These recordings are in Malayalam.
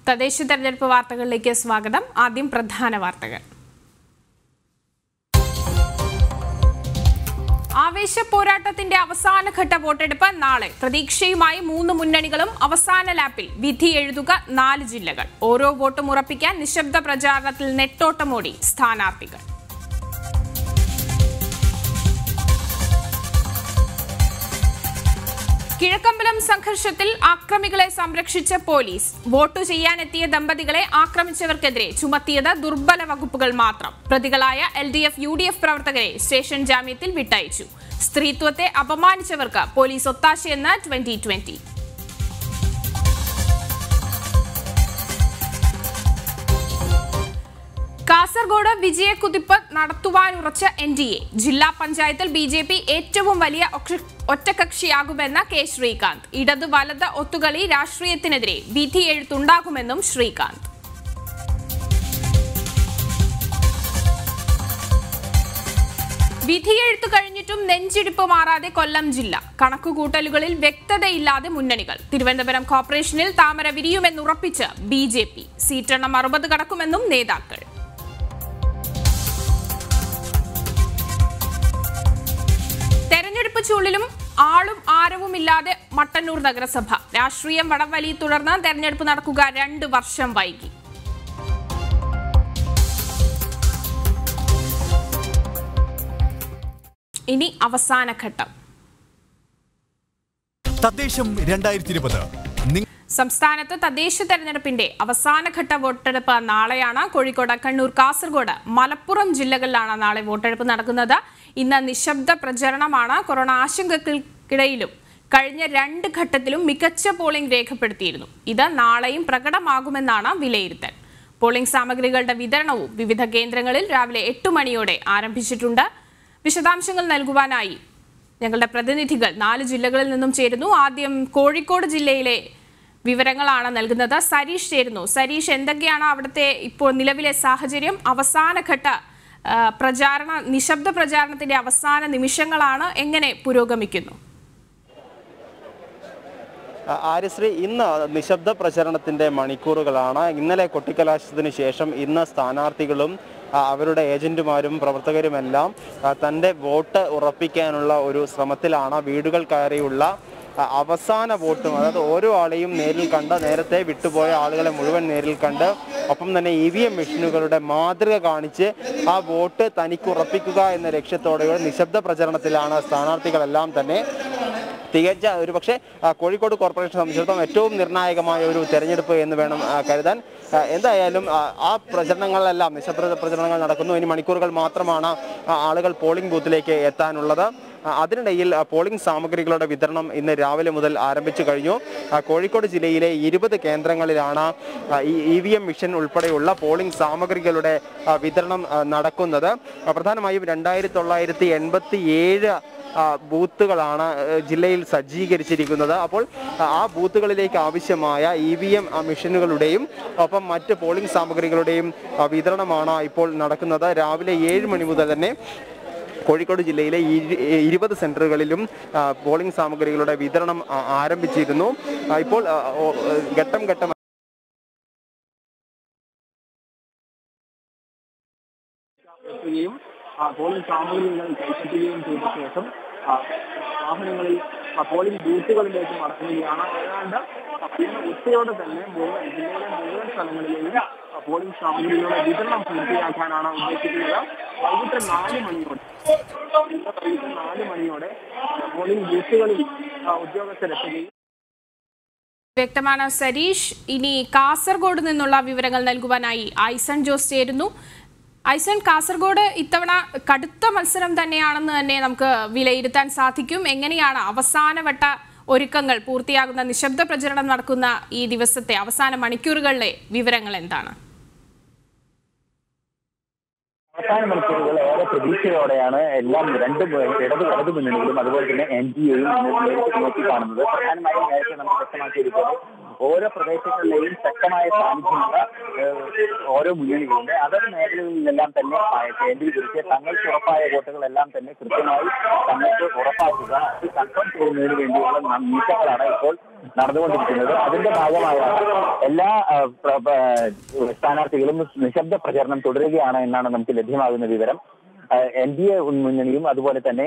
തദ്ദേശ തെരഞ്ഞെടുപ്പ് വാർത്തകളിലേക്ക് സ്വാഗതം ആദ്യം പ്രധാന വാർത്തകൾ ആവേശ പോരാട്ടത്തിന്റെ അവസാനഘട്ട വോട്ടെടുപ്പ് നാളെ പ്രതീക്ഷയുമായി മൂന്ന് മുന്നണികളും അവസാന ലാപ്പിൽ വിധി എഴുതുക നാല് ജില്ലകൾ ഓരോ വോട്ടും ഉറപ്പിക്കാൻ നിശബ്ദ പ്രചാരണത്തിൽ നെട്ടോട്ടമോടി സ്ഥാനാർത്ഥികൾ കിഴക്കമ്പലം സംഘർഷത്തിൽ ആക്രമികളെ സംരക്ഷിച്ച പോലീസ് വോട്ടു ചെയ്യാനെത്തിയ ദമ്പതികളെ ആക്രമിച്ചവർക്കെതിരെ ചുമത്തിയത് ദുർബല വകുപ്പുകൾ മാത്രം പ്രതികളായ L D F U D F പ്രവർത്തകരെ സ്റ്റേഷൻ ജാമ്യത്തിൽ വിട്ടയച്ചു സ്ത്രീത്വത്തെ അപമാനിച്ചവർക്ക് പോലീസ് ഒത്താശയെന്ന് ട്വന്റി ട്വന്റി കാസർഗോഡ് വിജയക്കുതിപ്പ് നടത്തുവാനുറച്ച എൻ ഡി എ ജില്ലാ പഞ്ചായത്തിൽ ബി ജെ പി ഏറ്റവും വലിയ ഒക്ഷ- ഒറ്റകക്ഷിയാകുമെന്ന കെ ശ്രീകാന്ത് ഇടത് വലത് ഒത്തുകളി രാഷ്ട്രീയത്തിനെതിരെ വിധി എഴുത്തുണ്ടാകുമെന്നും ശ്രീകാന്ത് വിധിയെഴുത്തു കഴിഞ്ഞിട്ടും നെഞ്ചിടിപ്പ് മാറാതെ കൊല്ലം ജില്ല കണക്കുകൂട്ടലുകളിൽ വ്യക്തതയില്ലാതെ മുന്നണികൾ തിരുവനന്തപുരം കോർപ്പറേഷനിൽ താമര വിരിയുമെന്നുറപ്പിച്ച് ബി ജെ പി സീറ്റെണ്ണം അറുപത് കടക്കുമെന്നും നേതാക്കൾ തെരഞ്ഞെടുപ്പ് ചൂളിലും ആളും ആരവുമില്ലാതെ മട്ടന്നൂർ നഗരസഭ രാഷ്ട്രീയം വടംവലി തുടർന്ന് തെരഞ്ഞെടുപ്പ് നടക്കുക രണ്ട് വർഷം വൈകി ഇനി അവസാന ഘട്ടം തദ്ദേശം രണ്ടായിരത്തി ഇരുപത് സംസ്ഥാനത്ത് തദ്ദേശ തെരഞ്ഞെടുപ്പിന്റെ അവസാനഘട്ട വോട്ടെടുപ്പ് നാളെയാണ് കോഴിക്കോട് കണ്ണൂർ കാസർഗോഡ് മലപ്പുറം ജില്ലകളിലാണ് നാളെ വോട്ടെടുപ്പ് നടക്കുന്നത് ഇന്ന് നിശബ്ദ പ്രചരണമാണ് കൊറോണ ആശങ്കകൾക്കിടയിലും കഴിഞ്ഞ രണ്ട് ഘട്ടത്തിലും മികച്ച പോളിംഗ് രേഖപ്പെടുത്തിയിരുന്നു ഇത് നാളെയും പ്രകടമാകുമെന്നാണ് വിലയിരുത്തൽ പോളിംഗ് സാമഗ്രികളുടെ വിതരണവും വിവിധ കേന്ദ്രങ്ങളിൽ രാവിലെ എട്ട് മണിയോടെ ആരംഭിച്ചിട്ടുണ്ട് വിശദാംശങ്ങൾ നൽകുവാനായി ഞങ്ങളുടെ പ്രതിനിധികൾ നാല് ജില്ലകളിൽ നിന്നും ചേരുന്നു ആദ്യം കോഴിക്കോട് ജില്ലയിലെ വിവരങ്ങളാണ് നൽകുന്നത് സരീഷ് ചേരുന്നു സരീഷ് എന്തൊക്കെയാണ് അവിടുത്തെ ഇപ്പോൾ നിലവിലെ സാഹചര്യം അവസാനഘട്ട ആ, പ്രചാരണ നിശബ്ദ പ്രചാരണത്തിന്റെ അവസാന നിമിഷങ്ങളാണ് എങ്ങനെ പുരോഗമിക്കുന്നു ആ- ആര്യശ്രീ ഇന്ന് നിശബ്ദ പ്രചരണത്തിന്റെ മണിക്കൂറുകളാണ് ഇന്നലെ കൊട്ടിക്കലാശത്തിന് ശേഷം ഇന്ന് സ്ഥാനാർത്ഥികളും ആ, അവരുടെ ഏജന്റുമാരും പ്രവർത്തകരുമെല്ലാം ആ, തന്റെ വോട്ട് ഉറപ്പിക്കാനുള്ള ഒരു ശ്രമത്തിലാണ് വീടുകൾ കയറിയുള്ള ആ, അവസാന വോട്ടും അതായത് ഓരോ ആളെയും നേരിൽ കണ്ട് നേരത്തെ വിട്ടുപോയ ആളുകളെ മുഴുവൻ നേരിൽ കണ്ട് ഒപ്പം തന്നെ ഇ വി എം മെഷീനുകളുടെ മാതൃക കാണിച്ച് ആ വോട്ട് തനിക്ക് ഉറപ്പിക്കുക എന്ന ലക്ഷ്യത്തോടെയുള്ള നിശബ്ദ പ്രചരണത്തിലാണ് സ്ഥാനാർത്ഥികളെല്ലാം തന്നെ തികച്ച ഒരു പക്ഷേ ആ, കോഴിക്കോട് കോർപ്പറേഷനെ സംബന്ധിച്ചിടത്തോളം ഏറ്റവും നിർണായകമായ ഒരു തെരഞ്ഞെടുപ്പ് എന്ന് വേണം ആ, കരുതാൻ ആ, എന്തായാലും ആ, ആ പ്രചരണങ്ങളെല്ലാം നിശബ്ദ പ്രചരണങ്ങൾ നടക്കുന്നു ഇനി മണിക്കൂറുകൾ മാത്രമാണ് ആ, ആളുകൾ പോളിംഗ് ബൂത്തിലേക്ക് എത്താനുള്ളത് ആ, അതിനിടയിൽ ആ, പോളിംഗ് സാമഗ്രികളുടെ വിതരണം ഇന്ന് രാവിലെ മുതൽ ആരംഭിച്ചു കഴിഞ്ഞു ആ, കോഴിക്കോട് ജില്ലയിലെ ഇരുപത് കേന്ദ്രങ്ങളിലാണ് ആ, ഈ ഇ വി എം മിഷൻ ഉൾപ്പെടെയുള്ള പോളിംഗ് സാമഗ്രികളുടെ ആ, വിതരണം ആ, നടക്കുന്നത് ആ, പ്രധാനമായും രണ്ടായിരത്തി തൊള്ളായിരത്തി എൺപത്തി ഏഴ് ആ, ബൂത്തുകളാണ് ഏഹ്, ജില്ലയിൽ സജ്ജീകരിച്ചിരിക്കുന്നത് അപ്പോൾ ആ, ആ ബൂത്തുകളിലേക്ക് ആവശ്യമായ ഇ വി എം മെഷീനുകളുടെയും ഒപ്പം മറ്റ് പോളിംഗ് സാമഗ്രികളുടെയും ആ, വിതരണമാണ് ഇപ്പോൾ നടക്കുന്നത് രാവിലെ ഏഴ് മണി മുതൽ തന്നെ കോഴിക്കോട് ജില്ലയിലെ ഇരു- ഇരുപത് സെന്ററുകളിലും ആ, പോളിംഗ് സാമഗ്രികളുടെ വിതരണം ആ, ആരംഭിച്ചിരുന്നു ആ, ഇപ്പോൾ ആ, ഓ, ഏഹ്, ഘട്ടം ഘട്ടം എത്തുകയും ആ, പോളിംഗ് സാമഗ്രികൾ കൈപ്പറ്റുകയും ചെയ്ത ശേഷം ആ, വാഹനങ്ങളിൽ ആ, പോളിംഗ് ബൂത്തുകളിലേക്ക് മടങ്ങുകയാണ് ഏതാണ്ട് ആ, ഇന്ന് ഉച്ചയോടെ തന്നെ മുഴുവൻ ജില്ലയിലെ മുഴുവൻ സ്ഥലങ്ങളിലെയും ആ, പോളിംഗ് സാമഗ്രികളുടെ വിതരണം പൂർത്തിയാക്കാനാണ് ഉദ്ദേശിക്കുന്നത് വൈകിട്ട് നാല് മണിയോടെ ഇന്ന് വൈകിട്ട് നാല് മണിയോടെ ആ, പോളിംഗ് ബൂത്തുകളിൽ ആ, ഉദ്യോഗസ്ഥരെത്തുകയും വ്യക്തമാണ് സരീഷ് ഇനി കാസർഗോഡ് നിന്നുള്ള വിവരങ്ങൾ നൽകുവാനായി ഐസൺ ജോസ് ചേരുന്നു ഐസൺ കാസർഗോഡ് ഇത്തവണ കടുത്ത മത്സരം തന്നെയാണെന്ന് തന്നെ നമുക്ക് വിലയിരുത്താൻ സാധിക്കും എങ്ങനെയാണ് അവസാനവട്ട ഒരുക്കങ്ങൾ പൂർത്തിയാകുന്ന നിശബ്ദ പ്രചരണം നടക്കുന്ന ഈ ദിവസത്തെ അവസാന മണിക്കൂറുകളിലെ വിവരങ്ങൾ എന്താണ് അവസാന മണിക്കൂറുകൾ ഏറെ പ്രതീക്ഷയോടെയാണ് എല്ലാം രണ്ട് മു- ഇടത് വലത് മുന്നണികളും അതുപോലെ തന്നെ എൻ ഡി എയും നോക്കി കാണുന്നത് പ്രധാനമായും നേരത്തെ നമ്മൾ വ്യക്തമാക്കിയിരിക്കുന്നത് ഓരോ പ്രദേശങ്ങളിലെയും ശക്തമായ സാന്നിധ്യമുള്ള ഏഹ്, ഓരോ മുന്നണികളുണ്ട് അതത് മേഖലകളിലെല്ലാം തന്നെ ആ, കേന്ദ്രീകരിച്ച് തങ്ങൾക്ക് ഉറപ്പായ വോട്ടുകളെല്ലാം തന്നെ കൃത്യമായി തങ്ങൾക്ക് ഉറപ്പാക്കുക അത് കൺഫേം ചെയ്യുന്നതിന് വേണ്ടിയുള്ള ന- നീക്കങ്ങളാണ് ഇപ്പോൾ നടന്നുകൊണ്ടിരിക്കുന്നത് അതിന്റെ ഭാഗമായാണ് എല്ലാ ആ, പ്ര- പ്ര- സ്ഥാനാർത്ഥികളും നിശബ്ദ പ്രചരണം തുടരുകയാണ് എന്നാണ് നമുക്ക് ലഭ്യമാകുന്ന വിവരം എൻ ഡി എ മുന്നണിയും അതുപോലെ തന്നെ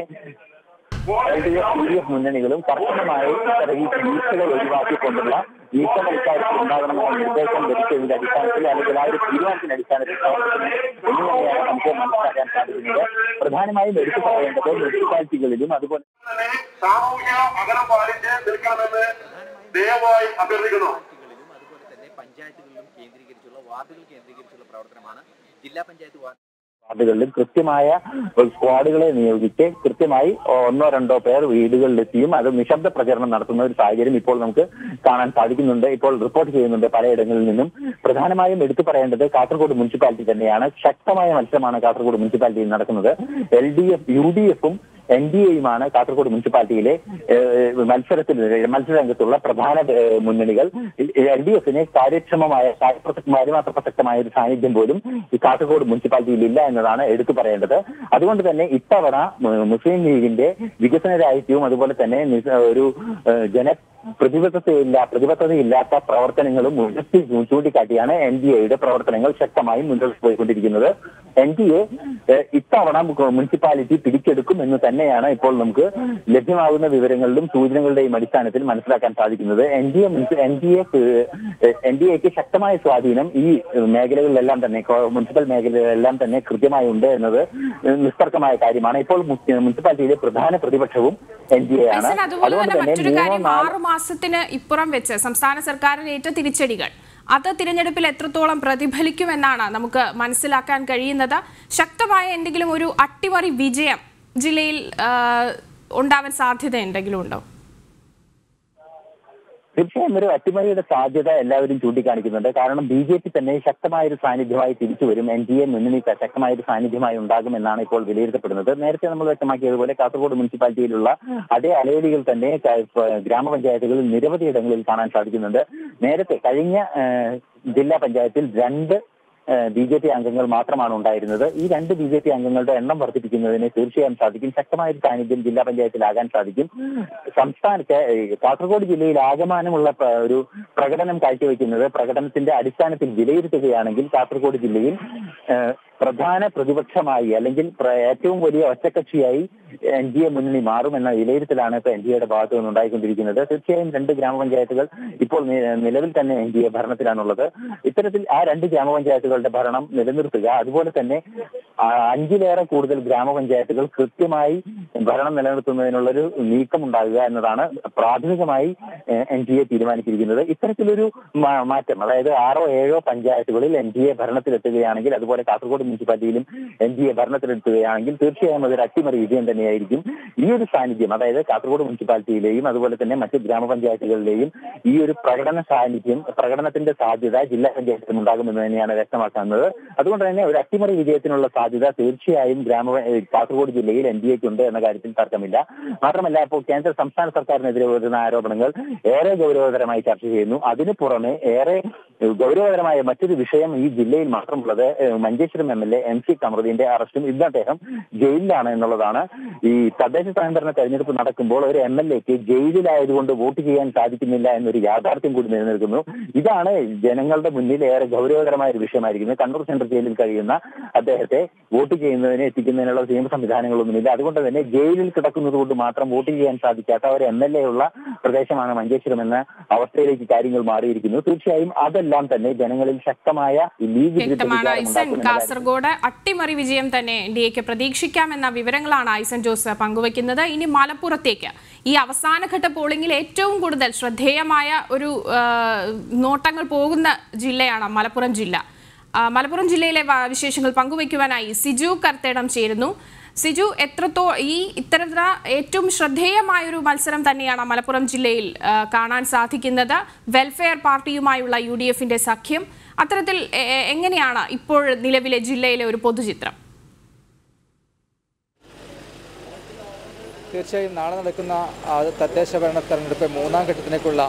L D F U D F മുന്നണികളും കർശനമായി ഇത്തരം ഈ വീഴ്ചകൾ ഒഴിവാക്കിക്കൊണ്ടുള്ള നീക്കങ്ങൾ ഇക്കാര്യത്തിൽ ഉണ്ടാകണമെന്ന നിർദ്ദേശം ലഭിച്ചതിന്റെ അടിസ്ഥാനത്തിൽ അല്ലെങ്കിൽ ആ ഒരു തീരുമാനത്തിന്റെ അടിസ്ഥാനത്തിൽ പ്രവർത്തിക്കുന്നു എന്ന് തന്നെയാണ് നമുക്ക് മനസ്സിലാക്കാൻ സാധിക്കുന്നത് പ്രധാനമായും എടുത്തു പറയേണ്ടത് മുനിസിപ്പാലിറ്റികളിലും അതുപോലെ തന്നെ സാമൂഹ്യ അകലം പാലിച്ച് നിൽക്കണമെന്ന് ദയവായി അഭ്യർത്ഥിക്കുന്നു ിലും അതുപോലെ തന്നെ പഞ്ചായത്തുകളിലും കേന്ദ്രീകരിച്ചുള്ള വാർഡുകൾ കേന്ദ്രീകരിച്ചുള്ള പ്രവർത്തനമാണ് ജില്ലാ പഞ്ചായത്ത് വാർഡ് വാർഡുകളിലും കൃത്യമായ സ്ക്വാഡുകളെ നിയോഗിച്ച് കൃത്യമായി ഒന്നോ രണ്ടോ പേർ വീടുകളിലെത്തിയും അത് നിശബ്ദ പ്രചരണം നടത്തുന്ന ഒരു സാഹചര്യം ഇപ്പോൾ നമുക്ക് കാണാൻ സാധിക്കുന്നുണ്ട് ഇപ്പോൾ റിപ്പോർട്ട് ചെയ്യുന്നുണ്ട് പലയിടങ്ങളിൽ നിന്നും പ്രധാനമായും എടുത്തു പറയേണ്ടത് കാസർഗോഡ് മുനിസിപ്പാലിറ്റി തന്നെയാണ് ശക്തമായ മത്സരമാണ് കാസർഗോഡ് മുനിസിപ്പാലിറ്റിയിൽ നടക്കുന്നത് L D F U D എഫും എൻ ഡി എയുമാണ് കാസർഗോഡ് മുനിസിപ്പാലിറ്റിയിലെ ഏഹ്, മത്സരത്തിൽ മത്സരരംഗത്തുള്ള പ്രധാന ഏഹ്, മുന്നണികൾ എൽ ഡി എഫിന് കാര്യക്ഷമമായ കാര്യമാത്ര പ്രസക്തമായ ഒരു സാന്നിധ്യം പോലും ഈ കാസർഗോഡ് മുനിസിപ്പാലിറ്റിയിൽ ഇല്ല എന്നതാണ് എടുത്തു പറയേണ്ടത് അതുകൊണ്ട് തന്നെ ഇത്തവണ മു- മുസ്ലിം ലീഗിന്റെ വികസന രാഹിത്യവും അതുപോലെ തന്നെ നിസ- ഒരു ഏഹ്, ജന പ്രതിബദ്ധതയില്ല പ്രതിബദ്ധതയില്ലാത്ത പ്രവർത്തനങ്ങളും ഉയർത്തി ചൂണ്ടിക്കാട്ടിയാണ് എൻ ഡി എയുടെ പ്രവർത്തനങ്ങൾ ശക്തമായി മുന്നോട്ട് പോയിക്കൊണ്ടിരിക്കുന്നത് എൻ ഡി എ ഇത്തവണ മു- മുനിസിപ്പാലിറ്റി പിടിച്ചെടുക്കും എന്ന് തന്നെയാണ് ഇപ്പോൾ നമുക്ക് ലഭ്യമാകുന്ന വിവരങ്ങളിലും സൂചനകളുടെയും അടിസ്ഥാനത്തിൽ മനസ്സിലാക്കാൻ സാധിക്കുന്നത് N D A N D A N D എക്ക് ശക്തമായ സ്വാധീനം ഈ മേഖലകളിലെല്ലാം തന്നെ കോ- മുനിസിപ്പൽ മേഖലകളിലെല്ലാം തന്നെ കൃത്യമായി ഉണ്ട് എന്നത് നിസ്തർക്കമായ കാര്യമാണ് ഇപ്പോൾ മുനിസി- മുനിസിപ്പാലിറ്റിയിലെ പ്രധാന പ്രതിപക്ഷവും എൻ ഡി എ ആണ് ഐസൻ, അതുപോലെ അതുകൊണ്ട് തന്നെ തന്നെ മറ്റൊരു മൂന്നോ കാര്യം നാലോ ആറു മാസത്തിന് ഇപ്പുറം വെച്ച് സംസ്ഥാന സർക്കാരിന് ഏറ്റ തിരിച്ചടികൾ അത് തിരഞ്ഞെടുപ്പിൽ എത്രത്തോളം പ്രതിഫലിക്കുമെന്നാണ് നമുക്ക് മനസ്സിലാക്കാൻ കഴിയുന്നത് ശക്തമായ എന്തെങ്കിലും ഒരു അട്ടിമറി വിജയം ജില്ലയിൽ ആ, ഉണ്ടാവാൻ സാധ്യത എന്തെങ്കിലും ഉണ്ടോ തീർച്ചയായും ഒരു അട്ടിമറിയുടെ സാധ്യത എല്ലാവരും ചൂണ്ടിക്കാണിക്കുന്നുണ്ട് കാരണം ബി ജെ പി തന്നെ ശക്തമായ ഒരു സാന്നിധ്യമായി തിരിച്ചു വരും എൻ ഡി എ മുന്നണി ശക്തമായ ഒരു സാന്നിധ്യമായി ഉണ്ടാകുമെന്നാണ് ഇപ്പോൾ വിലയിരുത്തപ്പെടുന്നത് നേരത്തെ നമ്മൾ വ്യക്തമാക്കിയതുപോലെ കാസർഗോഡ് മുനിസിപ്പാലിറ്റിയിലുള്ള അതേ അലയലികൾ തന്നെ ക- പ- ഗ്രാമപഞ്ചായത്തുകളിൽ നിരവധി ഇടങ്ങളിൽ കാണാൻ സാധിക്കുന്നുണ്ട് നേരത്തെ കഴിഞ്ഞ ഏഹ്, ജില്ലാ പഞ്ചായത്തിൽ രണ്ട് ബി ജെ പി അംഗങ്ങൾ മാത്രമാണ് ഉണ്ടായിരുന്നത് ഈ രണ്ട് ബി ജെ പി അംഗങ്ങളുടെ എണ്ണം വർദ്ധിപ്പിക്കുന്നതിന് തീർച്ചയായും സാധിക്കും ശക്തമായ ഒരു സാന്നിധ്യം ജില്ലാ പഞ്ചായത്തിലാകാൻ സാധിക്കും സംസ്ഥാനത്തെ ഏഹ്, കാസർഗോഡ് ജില്ലയിൽ ആകമാനമുള്ള പ്ര- ഒരു പ്രകടനം കാഴ്ചവെക്കുന്നത് പ്രകടനത്തിന്റെ അടിസ്ഥാനത്തിൽ വിലയിരുത്തുകയാണെങ്കിൽ കാസർഗോഡ് ജില്ലയിൽ ഏഹ്, പ്രധാന പ്രതിപക്ഷമായി അല്ലെങ്കിൽ പ്ര- ഏറ്റവും വലിയ ഒറ്റക്കക്ഷിയായി എൻ ഡി എ മുന്നണി മാറുമെന്ന വിലയിരുത്തലാണ് ഇപ്പൊ എൻ ഡി എയുടെ ഭാഗത്തു നിന്ന് ഉണ്ടായിക്കൊണ്ടിരിക്കുന്നത് തീർച്ചയായും രണ്ട് ഗ്രാമപഞ്ചായത്തുകൾ ഇപ്പോൾ നി- നിലവിൽ തന്നെ എൻ ഡി എ ഭരണത്തിലാണുള്ളത് ഇത്തരത്തിൽ ആ രണ്ട് ഗ്രാമപഞ്ചായത്തുകളുടെ ഭരണം നിലനിർത്തുക അതുപോലെ തന്നെ ആ, അഞ്ചിലേറെ കൂടുതൽ ഗ്രാമപഞ്ചായത്തുകൾ കൃത്യമായി ഭരണം നിലനിർത്തുന്നതിനുള്ളൊരു നീക്കം ഉണ്ടാകുക എന്നതാണ് പ്രാഥമികമായി എൻ ഡി എ തീരുമാനിച്ചിരിക്കുന്നത് ഇത്തരത്തിലൊരു മാ- മാറ്റം അതായത് ആറോ ഏഴോ പഞ്ചായത്തുകളിൽ എൻ ഡി എ ഭരണത്തിലെത്തുകയാണെങ്കിൽ അതുപോലെ കാസർഗോഡ് മുനിസിപ്പാലിറ്റിയിലും എൻ ഡി എ ഭരണത്തിലെത്തുകയാണെങ്കിൽ തീർച്ചയായും അതൊരു അട്ടിമറി വിജയം തന്നെയായിരിക്കും ഈ ഒരു സാന്നിധ്യം അതായത് കാസർഗോഡ് മുനിസിപ്പാലിറ്റിയിലെയും അതുപോലെ തന്നെ മറ്റ് ഗ്രാമപഞ്ചായത്തുകളിലെയും ഈ ഒരു പ്രകടന സാന്നിധ്യം പ്രകടനത്തിന്റെ സാധ്യത ജില്ലാ പഞ്ചായത്തിലും ഉണ്ടാകുമെന്ന് തന്നെയാണ് വ്യക്തമാക്കുന്നത് അതുകൊണ്ട് തന്നെ ഒരു അട്ടിമറി വിജയത്തിനുള്ള സാധ്യത തീർച്ചയായും ഗ്രാമ ഏഹ് കാസർഗോഡ് ജില്ലയിൽ എൻ ഡി എക്ക് ഉണ്ട് എന്ന കാര്യത്തിൽ തർക്കമില്ല മാത്രമല്ല ഇപ്പോൾ കേന്ദ്ര സംസ്ഥാന സർക്കാരിനെതിരെ വരുന്ന ആരോപണങ്ങൾ ഏറെ ഗൗരവതരമായി ചർച്ച ചെയ്യുന്നു അതിനു പുറമെ ഏറെ ഗൗരവതരമായ മറ്റൊരു വിഷയം ഈ ജില്ലയിൽ മാത്രമുള്ളത് ഏഹ് Manjeshwaram M L A M C കമറുദ്ദീന്റെ അറസ്റ്റും ഇന്ന് അദ്ദേഹം ജയിലിലാണ് എന്നുള്ളതാണ് ഈ തദ്ദേശ സ്വയംഭരണ തെരഞ്ഞെടുപ്പ് നടക്കുമ്പോൾ ഒരു എം എൽ എക്ക് ജയിലിലായതുകൊണ്ട് വോട്ട് ചെയ്യാൻ സാധിക്കുന്നില്ല എന്നൊരു യാഥാർത്ഥ്യം കൂടി നിലനിൽക്കുന്നു ഇതാണ് ജനങ്ങളുടെ മുന്നിൽ ഏറെ ഗൗരവകരമായ ഒരു വിഷയമായിരിക്കുന്നത് കണ്ണൂർ സെൻട്രൽ ജയിലിൽ കഴിയുന്ന അദ്ദേഹത്തെ വോട്ട് ചെയ്യുന്നതിന് എത്തിക്കുന്നതിനുള്ള നിയമ സംവിധാനങ്ങളൊന്നുമില്ല അതുകൊണ്ട് തന്നെ ജയിലിൽ കിടക്കുന്നത് കൊണ്ട് മാത്രം വോട്ട് ചെയ്യാൻ സാധിക്കാത്ത ഒരു എം എൽ എ ഉള്ള പ്രദേശമാണ് മഞ്ചേശ്വരം എന്ന അവസ്ഥയിലേക്ക് കാര്യങ്ങൾ മാറിയിരിക്കുന്നു തീർച്ചയായും അതെല്ലാം തന്നെ ജനങ്ങളിൽ ശക്തമായ ലീഗ് വിരുദ്ധ വ്യക്തമാണ് വികാരം ഐസൻ ഉണ്ടാക്കുമെന്ന കാര്യത്തിൽ കാസർഗോഡ് അട്ടിമറി വിജയം തന്നെ ഡി എക്ക് പ്രതീക്ഷിക്കാമെന്ന വിവരങ്ങളാണ് ഐസൻ ജോസ് പങ്കുവയ്ക്കുന്നത് ഇനി മലപ്പുറത്തേക്ക് ഈ അവസാനഘട്ട പോളിംഗിൽ ഏറ്റവും കൂടുതൽ ശ്രദ്ധേയമായ ഒരു ആ, നോട്ടങ്ങൾ പോകുന്ന ജില്ലയാണ് മലപ്പുറം ജില്ല ആ, മലപ്പുറം ജില്ലയിലെ വ- വിശേഷങ്ങൾ പങ്കുവയ്ക്കുവാനായി സിജു കർത്തേടം ചേരുന്നു സിജു എത്രത്തോ ഈ ഇത്തരത്തില ഏറ്റവും ശ്രദ്ധേയമായ ഒരു മത്സരം തന്നെയാണ് മലപ്പുറം ജില്ലയിൽ ആ, കാണാൻ സാധിക്കുന്നത് വെൽഫെയർ പാർട്ടിയുമായുള്ള യു ഡി എഫിന്റെ സഖ്യം അത്തരത്തിൽ എ- എ- എങ്ങനെയാണ് ഇപ്പോൾ നിലവിലെ ജില്ലയിലെ ഒരു പൊതുചിത്രം തീർച്ചയായും നാളെ നടക്കുന്ന ആ, തദ്ദേശ ഭരണ തെരഞ്ഞെടുപ്പ് മൂന്നാം ഘട്ടത്തിലേക്കുള്ള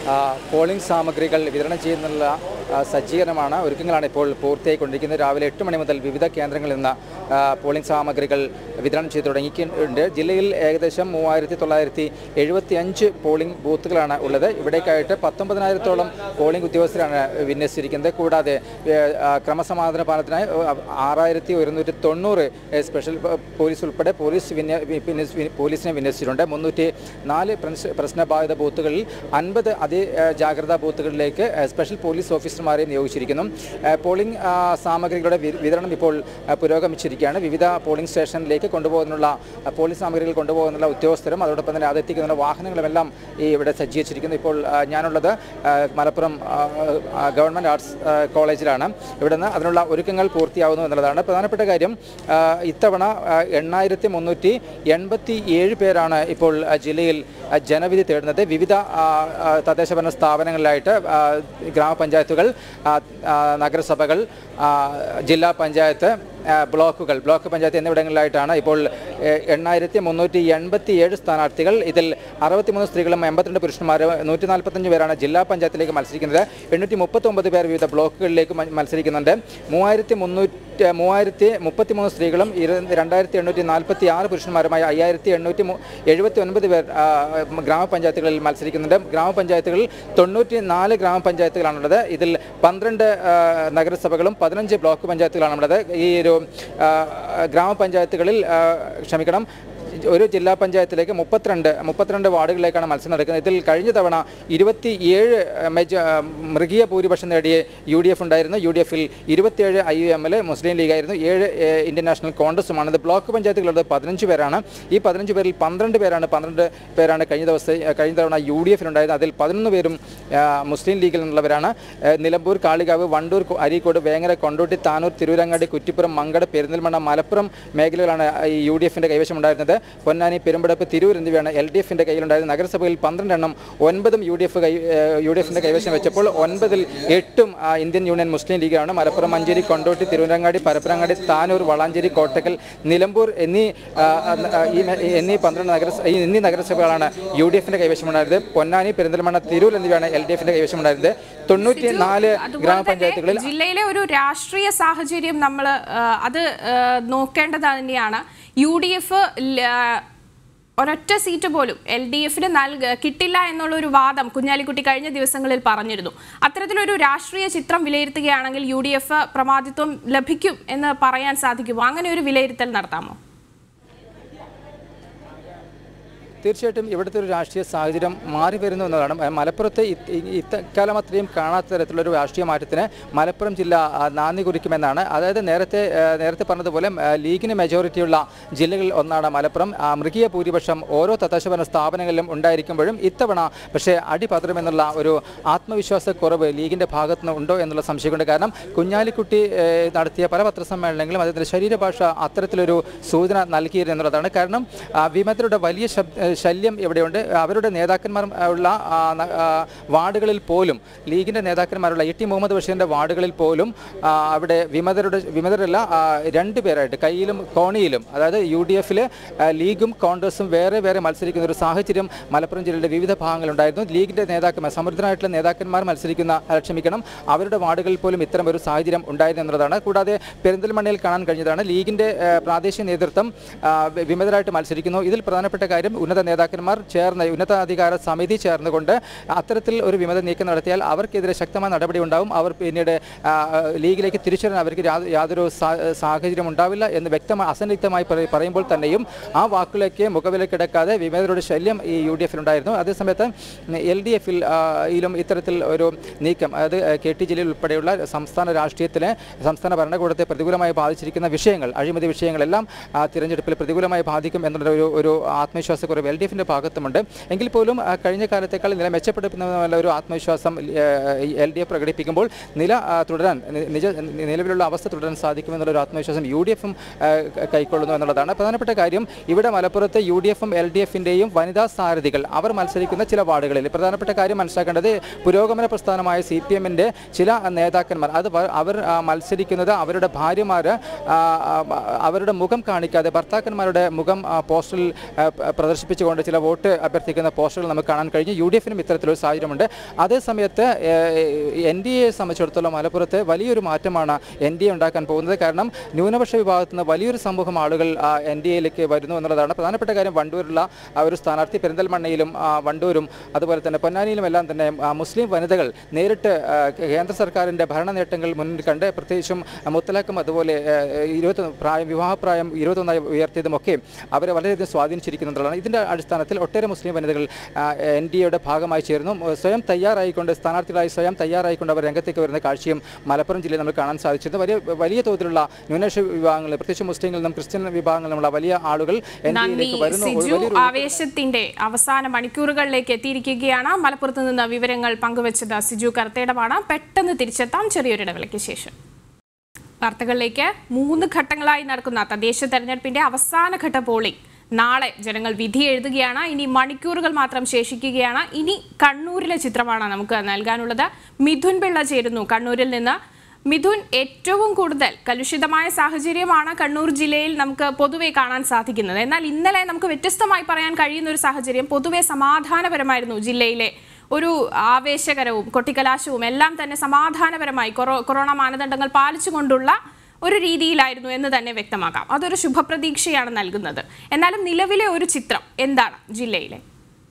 ആ, പോളിംഗ് സാമഗ്രികൾ വിതരണം ചെയ്യുന്നുള്ള ആ, സജ്ജീകരണമാണ് ഒരുക്കങ്ങളാണ് ഇപ്പോൾ പൂർത്തിയായിക്കൊണ്ടിരിക്കുന്നത് രാവിലെ എട്ട് മണി മുതൽ വിവിധ കേന്ദ്രങ്ങളിൽ നിന്ന് ആ, പോളിംഗ് സാമഗ്രികൾ വിതരണം ചെയ്തു തുടങ്ങിയിട്ടുണ്ട് ജില്ലയിൽ ഏകദേശം മൂവായിരത്തി തൊള്ളായിരത്തി എഴുപത്തി അഞ്ച് പോളിംഗ് ബൂത്തുകളാണ് ഉള്ളത് ഇവിടേക്കായിട്ട് പത്തൊമ്പതിനായിരത്തോളം പോളിംഗ് ഉദ്യോഗസ്ഥരാണ് വിന്യസിച്ചിരിക്കുന്നത് കൂടാതെ ഏ, ആ, ക്രമസമാധാന പാലത്തിനായി ആറായിരത്തി ഒരുന്നൂറ്റി തൊണ്ണൂറ് സ്പെഷ്യൽ പ- പോലീസ് ഉൾപ്പെടെ പോലീസ് വിന്യ- വി- വിന്യസ്- വി- പോലീസിനെ വിന്യസിച്ചിട്ടുണ്ട് മുന്നൂറ്റി നാല് പ്രശ്ന- പ്രശ്നബാധിത ബൂത്തുകളിൽ അൻപത് അതി ഏ, ജാഗ്രതാ ബൂത്തുകളിലേക്ക് ഏ, സ്പെഷ്യൽ പോലീസ് ഓഫീസർമാരെ നിയോഗിച്ചിരിക്കുന്നു ഏ, പോളിംഗ് ആ, സാമഗ്രികളുടെ വി- വിതരണം ഇപ്പോൾ ആ, പുരോഗമിച്ചിരിക്കുകയാണ് വിവിധ പോളിംഗ് സ്റ്റേഷനിലേക്ക് കൊണ്ടുപോകുന്നുള്ള ആ, പോലീസ് സാമഗ്രികൾ കൊണ്ടുപോകുന്നുള്ള ഉദ്യോഗസ്ഥരും അതോടൊപ്പം തന്നെ അതെത്തിക്കുന്ന വാഹനങ്ങളുമെല്ലാം ഈ ഇവിടെ സജ്ജീകരിച്ചിരിക്കുന്നു ഇപ്പോൾ ആ, ഞാനുള്ളത് ആ, മലപ്പുറം ആ, ആ, ഗവൺമെൻറ് ആർട്സ് ആ, കോളേജിലാണ് ഇവിടുന്ന് അതിനുള്ള ഒരുക്കങ്ങൾ പൂർത്തിയാവുന്നു എന്നുള്ളതാണ് പ്രധാനപ്പെട്ട കാര്യം ആ, ഇത്തവണ എണ്ണായിരത്തി മുന്നൂറ്റി എൺപത്തി ഏഴ് പേരാണ് ഇപ്പോൾ ആ, ജില്ലയിൽ ആ, ജനവിധി തേടുന്നത് വിവിധ ആ, ആ, തദ്ദേശഭരണ സ്ഥാപനങ്ങളിലായിട്ട് ആ, ഗ്രാമപഞ്ചായത്തുകൾ ആ, ആ, നഗരസഭകൾ ആ, ജില്ലാ പഞ്ചായത്ത് ആ, ബ്ലോക്കുകൾ ബ്ലോക്ക് പഞ്ചായത്ത് എന്നിവിടങ്ങളിലായിട്ടാണ് ഇപ്പോൾ എണ്ണായിരത്തി മുന്നൂറ്റി എൺപത്തി ഏഴ് സ്ഥാനാർത്ഥികൾ ഇതിൽ അറുപത്തിമൂന്ന് സ്ത്രീകളും എൺപത്തിരണ്ട് പുരുഷന്മാരും നൂറ്റി നാൽപ്പത്തഞ്ച് പേരാണ് ജില്ലാ പഞ്ചായത്തിലേക്ക് മത്സരിക്കുന്നത് എണ്ണൂറ്റി മുപ്പത്തൊമ്പത് പേർ വിവിധ ബ്ലോക്കുകളിലേക്ക് മ- മത്സരിക്കുന്നുണ്ട് മൂവായിരത്തി മുന്നൂറ്റി മൂവായിരത്തി മുപ്പത്തിമൂന്ന് സ്ത്രീകളും ഇരു- രണ്ടായിരത്തി എണ്ണൂറ്റി നാൽപ്പത്തി ആറ് പുരുഷന്മാരുമായി അയ്യായിരത്തി എണ്ണൂറ്റി മു- എഴുപത്തി ഒൻപത് പേർ ആ, ഗ്രാമപഞ്ചായത്തുകളിൽ മത്സരിക്കുന്നുണ്ട് ഗ്രാമപഞ്ചായത്തുകളിൽ തൊണ്ണൂറ്റി നാല് ഗ്രാമപഞ്ചായത്തുകളാണുള്ളത് ഇതിൽ പന്ത്രണ്ട് ആ, നഗരസഭകളും പതിനഞ്ച് ബ്ലോക്ക് പഞ്ചായത്തുകളാണുള്ളത് ഈ ഒരു ആ, ഗ്രാമപഞ്ചായത്തുകളിൽ ആ, ക്ഷമിക്കണം ഒരു ജില്ലാ പഞ്ചായത്തിലേക്ക് മുപ്പത്തിരണ്ട് മുപ്പത്തിരണ്ട് വാർഡുകളിലേക്കാണ് മത്സരം നടക്കുന്നത് ഇതിൽ കഴിഞ്ഞ തവണ ഇരുപത്തിയേഴ് മെജ മൃഗീയ ഭൂരിപക്ഷം നേടിയ യു ഡി എഫ് ഉണ്ടായിരുന്നു യു ഡി എഫിൽ ഇരുപത്തിയേഴ് I U M L Muslim ലീഗായിരുന്നു ഏഴ് ഏഹ്, ഇന്ത്യൻ നാഷണൽ കോൺഗ്രസുമാണ് ഇത് ബ്ലോക്ക് പഞ്ചായത്തുകളുള്ളത് പതിനഞ്ച് പേരാണ് ഈ പതിനഞ്ച് പേരിൽ പന്ത്രണ്ട് പേരാണ് പന്ത്രണ്ട് പേരാണ് കഴിഞ്ഞ ദിവസം കഴിഞ്ഞ തവണ യു ഡി എഫിലുണ്ടായിരുന്നത് അതിൽ പതിനൊന്ന് പേരും ആ, മുസ്ലിം ലീഗിൽ നിന്നുള്ളവരാണ് ഏഹ്, നിലമ്പൂർ കാളികാവ് വണ്ടൂർ കൊ- അരീക്കോട് വേങ്ങര കൊണ്ടോട്ടി താനൂർ തിരുവരങ്ങാടി കുറ്റിപ്പുറം മങ്കട് പെരിന്തൽമണ്ണ മലപ്പുറം മേഖലകളാണ് ഈ യു ഡി എഫിൻ്റെ കൈവശം ഉണ്ടായിരുന്നത് പൊന്നാനി പെരുമ്പടപ്പ് തിരൂർ എന്നിവയാണ് എൽ ഡി എഫിൻ്റെ കയ്യിലുണ്ടായിരുന്നത് നഗരസഭയിൽ പന്ത്രണ്ടെണ്ണം ഒൻപതും യു ഡി എഫ് കൈ ഏഹ്, യു ഡി എഫിൻ്റെ കൈവശം വെച്ചപ്പോൾ ഒൻപതിൽ എട്ടും ആ, ഇന്ത്യൻ യൂണിയൻ മുസ്ലിം ലീഗാണ് മലപ്പുറം മഞ്ചേരി കൊണ്ടോട്ടി തിരുവരങ്ങാടി പരപ്പനങ്ങാടി താനൂർ വളാഞ്ചേരി കോട്ടക്കൽ നിലമ്പൂർ എന്നീ ആ, ആ, ഈ മേ- എന്നീ പന്ത്രണ്ട് നഗരസഭ ഈ എന്നീ നഗരസഭകളാണ് യു ഡി എഫിൻ്റെ കൈവശമുണ്ടായിരുന്നത് പൊന്നാനി പെരിന്തൽമണ്ണ തിരൂർ എന്നിവയാണ് എൽ ഡി എഫിൻ്റെ കൈവശമുണ്ടായിരുന്നത് തൊണ്ണൂറ്റി നാല് അതുപോലെ തന്നെ ഗ്രാമപഞ്ചായത്തുകളിൽ ജില്ലയിലെ ഒരു രാഷ്ട്രീയ സാഹചര്യം നമ്മൾ അത് ആ, നോക്കേണ്ടത് തന്നെയാണ് യു ഡി എഫ് ഒരൊറ്റ സീറ്റ് പോലും എൽ ഡി എഫിന് നൽക കിട്ടില്ല എന്നുള്ള ഒരു വാദം കുഞ്ഞാലിക്കുട്ടി കഴിഞ്ഞ ദിവസങ്ങളിൽ പറഞ്ഞിരുന്നു അത്തരത്തിലൊരു രാഷ്ട്രീയ ചിത്രം വിലയിരുത്തുകയാണെങ്കിൽ യു ഡി എഫ് പ്രമാദിത്വം ലഭിക്കും എന്ന് പറയാൻ സാധിക്കുമോ അങ്ങനെ ഒരു വിലയിരുത്തൽ നടത്താമോ തീർച്ചയായിട്ടും ഇവിടുത്തെ ഒരു രാഷ്ട്രീയ സാഹചര്യം മാറി വരുന്നു എന്നതാണ് മ- മലപ്പുറത്തെ ഇ- ഇ- ഇക്കാലം അത്രയും കാണാത്ത തരത്തിലുള്ള ഒരു രാഷ്ട്രീയ മാറ്റത്തിന് മലപ്പുറം ജില്ല ആ, നാന്ദി കുറിക്കുമെന്നാണ് അതായത് നേരത്തെ ആ, നേരത്തെ പറഞ്ഞതുപോലെ ആ, ലീഗിന് മെജോറിറ്റിയുള്ള ജില്ലകളിൽ ഒന്നാണ് മലപ്പുറം ആ, മൃഗീയ ഭൂരിപക്ഷം ഓരോ തദ്ദേശഭരണ സ്ഥാപനങ്ങളിലും ഉണ്ടായിരിക്കുമ്പോഴും ഇത്തവണ പക്ഷേ അടിപതറുമെന്നുള്ള ഒരു ആത്മവിശ്വാസക്കുറവ് ലീഗിൻ്റെ ഭാഗത്തു നിന്ന് ഉണ്ടോ എന്നുള്ള സംശയമുണ്ട് കാരണം കുഞ്ഞാലിക്കുട്ടി ഏ, നടത്തിയ പല പത്രസമ്മേളനങ്ങളും അദ്ദേഹത്തിൻ്റെ ശരീരഭാഷ അത്തരത്തിലൊരു സൂചന നൽകിയിരുന്നു എന്നുള്ളതാണ് കാരണം ആ, വിമതരുടെ വലിയ ശബ് ശല്യം ഇവിടെയുണ്ട് അവരുടെ നേതാക്കന്മാർ ഉള്ള ആ, ന- ആ, വാർഡുകളിൽ പോലും ലീഗിൻ്റെ നേതാക്കന്മാരുള്ള ഇ ടി മുഹമ്മദ് ബഷീറിൻ്റെ വാർഡുകളിൽ പോലും ആ, അവിടെ വിമതരുടെ വിമതരല്ല ആ, രണ്ട് പേരായിട്ട് കയ്യിലും കോണിയിലും അതായത് യു ഡി എഫിൽ ലീഗും കോൺഗ്രസും വേറെ വേറെ മത്സരിക്കുന്ന ഒരു സാഹചര്യം മലപ്പുറം ജില്ലയുടെ വിവിധ ഭാഗങ്ങളുണ്ടായിരുന്നു ലീഗിൻ്റെ നേതാക്കന്മാർ സമൃദ്ധരായിട്ടുള്ള നേതാക്കന്മാർ മത്സരിക്കുന്ന അല്ല, ക്ഷമിക്കണം അവരുടെ വാർഡുകളിൽ പോലും ഇത്തരം ഒരു സാഹചര്യം ഉണ്ടായിരുന്നു എന്നതാണ് കൂടാതെ പെരിന്തൽമണ്ണയിൽ കാണാൻ കഴിഞ്ഞതാണ് ലീഗിൻ്റെ ഏഹ്, പ്രാദേശിക നേതൃത്വം ആ, വി- വിമതരായിട്ട് മത്സരിക്കുന്നു ഇതിൽ പ്രധാനപ്പെട്ട കാര്യം ഉന്നത നേതാക്കന്മാർ ചേർന്ന് ഉന്നതാധികാര സമിതി ചേർന്നുകൊണ്ട് അത്തരത്തിൽ ഒരു വിമത നീക്കം നടത്തിയാൽ അവർക്കെതിരെ ശക്തമായ നടപടി ഉണ്ടാവും അവർ പിന്നീട് ആ, ലീഗിലേക്ക് തിരിച്ചുവരാൻ അവർക്ക് യാ- യാതൊരു സാ- സാഹചര്യം ഉണ്ടാവില്ല എന്ന് വ്യക്തമായി അസന്നിഗ്ധമായി പറ- പറയുമ്പോൾ തന്നെയും ആ വാക്കുകളിലേക്ക് മുഖവിലേക്ക് കിടക്കാതെ വിമതരുടെ ശല്യം ഈ യു ഡി എഫിലുണ്ടായിരുന്നു അതേസമയത്ത് എൽ ഡി എഫിൽ യിലും ഇത്തരത്തിൽ ഒരു നീക്കം അതായത് കെ ടി ജലീൽ ഉൾപ്പെടെയുള്ള സംസ്ഥാന രാഷ്ട്രീയത്തിലെ സംസ്ഥാന ഭരണകൂടത്തെ പ്രതികൂലമായി ബാധിച്ചിരിക്കുന്ന വിഷയങ്ങൾ അഴിമതി വിഷയങ്ങളെല്ലാം ആ, തിരഞ്ഞെടുപ്പിൽ പ്രതികൂലമായി ബാധിക്കും എന്നുള്ള ഒരു ഒരു ആത്മവിശ്വാസക്കുറവ് എൽ ഡി എഫിൻ്റെ ഭാഗത്തുമുണ്ട് എങ്കിൽ പോലും ആ, കഴിഞ്ഞ കാലത്തേക്കാൾ നില മെച്ചപ്പെടുത്തുന്ന ഒരു ആത്മവിശ്വാസം എൽ ഡി എഫ് പ്രകടിപ്പിക്കുമ്പോൾ നില ആ, തുടരാൻ നി- നിജ നിലവിലുള്ള അവസ്ഥ തുടരാൻ സാധിക്കുമെന്നുള്ള ഒരു ആത്മവിശ്വാസം യു ഡി എഫും കൈക്കൊള്ളുന്നു എന്നുള്ളതാണ് പ്രധാനപ്പെട്ട കാര്യം ഇവിടെ മലപ്പുറത്ത് യു ഡി എഫും എൽ ഡി എഫിൻ്റെയും വനിതാ സാരഥികൾ അവർ മത്സരിക്കുന്ന ചില വാർഡുകളിൽ പ്രധാനപ്പെട്ട കാര്യം മനസ്സിലാക്കേണ്ടത് പുരോഗമന പ്രസ്ഥാനമായ സി പി എമ്മിൻ്റെ ചില നേതാക്കന്മാർ അത് വ- അവർ ആ, മത്സരിക്കുന്നത് അവരുടെ ഭാര്യമാർ അവരുടെ മുഖം കാണിക്കാതെ ഭർത്താക്കന്മാരുടെ മുഖം ആ, പോസ്റ്ററിൽ ആ, പ- പ്രദർശിപ്പിച്ച് പിടിച്ചുകൊണ്ട് ചില വോട്ട് അഭ്യർത്ഥിക്കുന്ന പോസ്റ്ററുകൾ നമുക്ക് കാണാൻ കഴിഞ്ഞു യു ഡി എഫിനും ഇത്തരത്തിലൊരു സാഹചര്യമുണ്ട് അതേസമയത്ത് എൻ ഡി എയെ സംബന്ധിച്ചിടത്തോളം മലപ്പുറത്ത് വലിയൊരു മാറ്റമാണ് എൻ ഡി എ ഉണ്ടാക്കാൻ പോകുന്നത് കാരണം ന്യൂനപക്ഷ വിഭാഗത്തിൽ നിന്ന് വലിയൊരു സമൂഹം ആളുകൾ എൻ ഡി എയിലേക്ക് വരുന്നു എന്നുള്ളതാണ് പ്രധാനപ്പെട്ട കാര്യം വണ്ടൂരിലുള്ള ആ ഒരു സ്ഥാനാർത്ഥി പെരിന്തൽമണ്ണയിലും ആ, വണ്ടൂരും അതുപോലെ തന്നെ പൊന്നാനിയിലും എല്ലാം തന്നെ ആ, മുസ്ലിം വനിതകൾ നേരിട്ട് ആ, കേന്ദ്ര സർക്കാരിൻ്റെ ഭരണ നേട്ടങ്ങൾ മുന്നിൽ കണ്ട് പ്രത്യേകിച്ചും മുത്തലാഖും അതുപോലെ ഇരുപത്തി പ്രായം വിവാഹപ്രായം ഇരുപത്തൊന്നായി ഉയർത്തിയതുമൊക്കെ അവരെ വളരെയധികം സ്വാധീനിച്ചിരിക്കുന്നുള്ളതാണ് ഇതിൻ്റെ അടിസ്ഥാനത്തിൽ ഒട്ടേറെ മുസ്ലിം വനിതകൾ എൻ ഡി എയുടെ ഭാഗമായി ചേർന്നു സ്വയം തയ്യാറായിക്കൊണ്ട് സ്ഥാനാർത്ഥികളായി സ്വയം തയ്യാറായിക്കൊണ്ട് അവർ രംഗത്തേക്ക് വരുന്ന കാഴ്ചയും മലപ്പുറം ജില്ലയിൽ നമ്മൾ കാണാൻ സാധിച്ചിരുന്നു വലിയ വലിയ തോതിലുള്ള ന്യൂനപക്ഷ വിഭാഗങ്ങൾ പ്രത്യേകിച്ച് മുസ്ലിങ്ങളിൽ നിന്നും ക്രിസ്ത്യൻ വിഭാഗങ്ങളിൽ നിന്നുള്ള വലിയ ആളുകൾ എൻ ഡി നന്ദി എയിലേക്ക് വരുന്നു ഒരു സിജു വലിയൊരു ആവേശത്തിന്റെ അവസാന മണിക്കൂറുകളിലേക്ക് എത്തിയിരിക്കുകയാണ് മലപ്പുറത്ത് നിന്ന് വിവരങ്ങൾ പങ്കുവച്ചത് സിജു കർത്തേടമാണ് പെട്ടെന്ന് തിരിച്ചെത്താം ചെറിയൊരു ഇടവേളയ്ക്ക് ശേഷം വാർത്തകളിലേക്ക് മൂന്ന് ഘട്ടങ്ങളായി നടക്കുന്ന തദ്ദേശ തെരഞ്ഞെടുപ്പിന്റെ അവസാനഘട്ട പോളിംഗ് നാളെ ജനങ്ങൾ വിധി എഴുതുകയാണ് ഇനി മണിക്കൂറുകൾ മാത്രം ശേഷിക്കുകയാണ് ഇനി കണ്ണൂരിലെ ചിത്രമാണ് നമുക്ക് നൽകാനുള്ളത് മിഥുൻ പിള്ള ചേരുന്നു കണ്ണൂരിൽ നിന്ന് മിഥുൻ ഏറ്റവും കൂടുതൽ കലുഷിതമായ സാഹചര്യമാണ് കണ്ണൂർ ജില്ലയിൽ നമുക്ക് പൊതുവെ കാണാൻ സാധിക്കുന്നത് എന്നാൽ ഇന്നലെ നമുക്ക് വ്യത്യസ്തമായി പറയാൻ കഴിയുന്ന ഒരു സാഹചര്യം പൊതുവെ സമാധാനപരമായിരുന്നു ജില്ലയിലെ ഒരു ആവേശകരവും കൊട്ടിക്കലാശവും എല്ലാം തന്നെ സമാധാനപരമായി കൊറോ- കൊറോണ മാനദണ്ഡങ്ങൾ പാലിച്ചുകൊണ്ടുള്ള ഒരു രീതിയിലായിരുന്നു എന്ന് തന്നെ വ്യക്തമാക്കാം അതൊരു ശുഭപ്രതീക്ഷയാണ് നൽകുന്നത് എന്നാലും നിലവിലെ ഒരു ചിത്രം എന്താണ് ജില്ലയിലെ